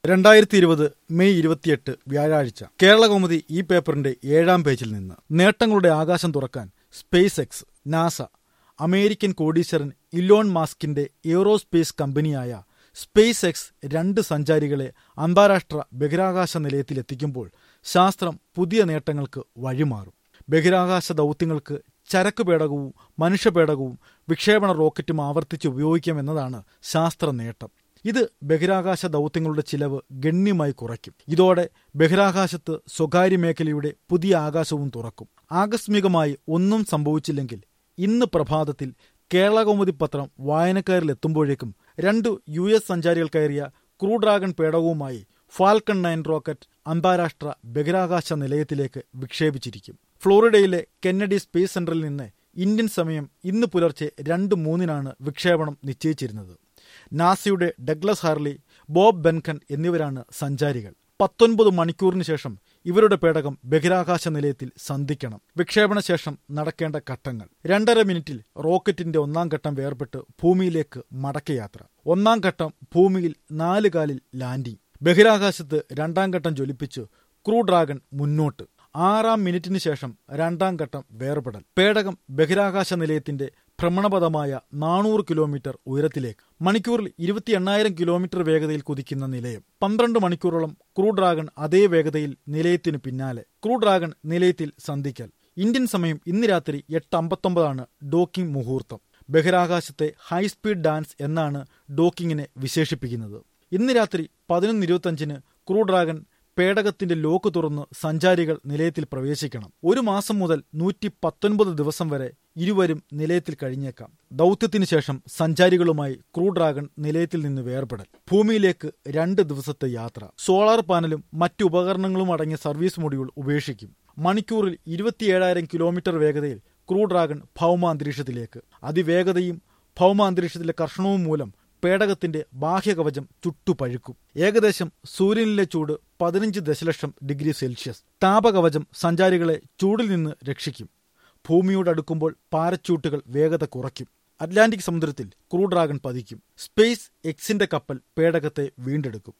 രണ്ടായിരത്തി ഇരുപത് മെയ് ഇരുപത്തിയെട്ട് വ്യാഴാഴ്ച കേരളകൗമുദി ഈ പേപ്പറിന്റെ ഏഴാം പേജിൽ നിന്ന് നേട്ടങ്ങളുടെ ആകാശം തുറക്കാൻ സ്പേസ് എക്സ് നാസ അമേരിക്കൻ കോടീശ്വരൻ ഇലോൺ മാസ്കിന്റെ എയ്റോസ്പേസ് കമ്പനിയായ സ്പേസ് എക്സ് രണ്ട് സഞ്ചാരികളെ അന്താരാഷ്ട്ര ബഹിരാകാശ നിലയത്തിലെത്തിക്കുമ്പോൾ ശാസ്ത്രം പുതിയ നേട്ടങ്ങൾക്ക് വഴിമാറും ബഹിരാകാശ ദൗത്യങ്ങൾക്ക് ചരക്ക് പേടകവും മനുഷ്യപേടകവും വിക്ഷേപണ റോക്കറ്റും ആവർത്തിച്ച് ഉപയോഗിക്കാമെന്നതാണ് ശാസ്ത്ര നേട്ടം ഇത് ബഹിരാകാശ ദൗത്യങ്ങളുടെ ചിലവ് ഗണ്യമായി കുറയ്ക്കും ഇതോടെ ബഹിരാകാശത്ത് സ്വകാര്യ മേഖലയുടെ പുതിയ ആകാശവും തുറക്കും ആകസ്മികമായി ഒന്നും സംഭവിച്ചില്ലെങ്കിൽ ഇന്ന് പ്രഭാതത്തിൽ കേരളകൗമുദി പത്രം വായനക്കാരിൽ എത്തുമ്പോഴേക്കും രണ്ട് യു എസ് സഞ്ചാരികൾ കയറിയ ക്രൂ ഡ്രാഗൺ പേടകവുമായി ഫാൽക്കൺ നയൻ റോക്കറ്റ് അന്താരാഷ്ട്ര ബഹിരാകാശ നിലയത്തിലേക്ക് വിക്ഷേപിച്ചിരിക്കും ഫ്ലോറിഡയിലെ കെന്നഡി സ്പേസ് സെന്ററിൽ നിന്ന് ഇന്ത്യൻ സമയം ഇന്ന് പുലർച്ചെ രണ്ട് മൂന്നിനാണ് വിക്ഷേപണം നിശ്ചയിച്ചിരുന്നത് നാസയുടെ ഡഗ്ലസ് ഹാർലി ബോബ് ബെൻകൺ എന്നിവരാണ് സഞ്ചാരികൾ പത്തൊൻപത് മണിക്കൂറിന് ശേഷം ഇവരുടെ പേടകം ബഹിരാകാശ നിലയത്തിൽ സന്ധിക്കണം വിക്ഷേപണ ശേഷം നടക്കേണ്ട ഘട്ടങ്ങൾ രണ്ടര മിനിറ്റിൽ റോക്കറ്റിന്റെ ഒന്നാം ഘട്ടം വേർപെട്ട് ഭൂമിയിലേക്ക് മടക്കയാത്ര ഒന്നാം ഘട്ടം ഭൂമിയിൽ നാല് കാലിൽ ലാൻഡിംഗ് ബഹിരാകാശത്ത് രണ്ടാം ഘട്ടം ജ്വലിപ്പിച്ച് ക്രൂ ഡ്രാഗൺ മുന്നോട്ട് ആറാം മിനിറ്റിന് ശേഷം രണ്ടാം ഘട്ടം വേർപെടൽ പേടകം ബഹിരാകാശ നിലയത്തിന്റെ ഭ്രമണപഥമായ നാനൂറ് കിലോമീറ്റർ ഉയരത്തിലേക്ക് മണിക്കൂറിൽ ഇരുപത്തി എണ്ണായിരം കിലോമീറ്റർ വേഗതയിൽ കുതിക്കുന്ന നിലയം പന്ത്രണ്ട് മണിക്കൂറോളം ക്രൂ ഡ്രാഗൺ അതേ വേഗതയിൽ നിലയത്തിനു പിന്നാലെ ക്രൂ ഡ്രാഗൺ നിലയത്തിൽ സന്ധിക്കൽ ഇന്ത്യൻ സമയം ഇന്ന് രാത്രി എട്ട് അമ്പത്തൊമ്പതാണ് ഡോക്കിംഗ് മുഹൂർത്തം ബഹിരാകാശത്തെ ഹൈസ്പീഡ് ഡാൻസ് എന്നാണ് ഡോക്കിങ്ങിനെ വിശേഷിപ്പിക്കുന്നത് ഇന്ന് രാത്രി പതിനൊന്ന് ഇരുപത്തഞ്ചിന് ക്രൂ ഡ്രാഗൺ പേടകത്തിന്റെ ലോക്ക് തുറന്ന് സഞ്ചാരികൾ നിലയത്തിൽ പ്രവേശിക്കണം ഒരു മാസം മുതൽ നൂറ്റി പത്തൊൻപത് ദിവസം വരെ ഇരുവരും നിലയത്തിൽ കഴിഞ്ഞേക്കാം ദൗത്യത്തിന് ശേഷം സഞ്ചാരികളുമായി ക്രൂ ഡ്രാഗൺ നിലയത്തിൽ നിന്ന് വേർപെടൽ ഭൂമിയിലേക്ക് രണ്ട് ദിവസത്തെ യാത്ര സോളാർ പാനലും മറ്റു ഉപകരണങ്ങളും അടങ്ങിയ സർവീസ് മൊഡ്യൂൾ ഉപേക്ഷിക്കും മണിക്കൂറിൽ ഇരുപത്തിയേഴായിരം കിലോമീറ്റർ വേഗതയിൽ ക്രൂ ഡ്രാഗൺ ഭൗമാന്തരീക്ഷത്തിലേക്ക് അതിവേഗതയും ഭൗമാന്തരീക്ഷത്തിലെ കർഷണവും മൂലം പേടകത്തിന്റെ ബാഹ്യകവചം ചുട്ടുപഴുക്കും ഏകദേശം സൂര്യനിലെ ചൂട് പതിനഞ്ച് ദശലക്ഷം ഡിഗ്രി സെൽഷ്യസ് താപകവചം സഞ്ചാരികളെ ചൂടിൽ നിന്ന് രക്ഷിക്കും ഭൂമിയോട് അടുക്കുമ്പോൾ പാരച്യൂട്ടുകൾ വേഗത കുറയ്ക്കും അറ്റ്ലാന്റിക് സമുദ്രത്തിൽ ക്രൂ ഡ്രാഗൺ പതിക്കും സ്പേസ് എക്സിന്റെ കപ്പൽ പേടകത്തെ വീണ്ടെടുക്കും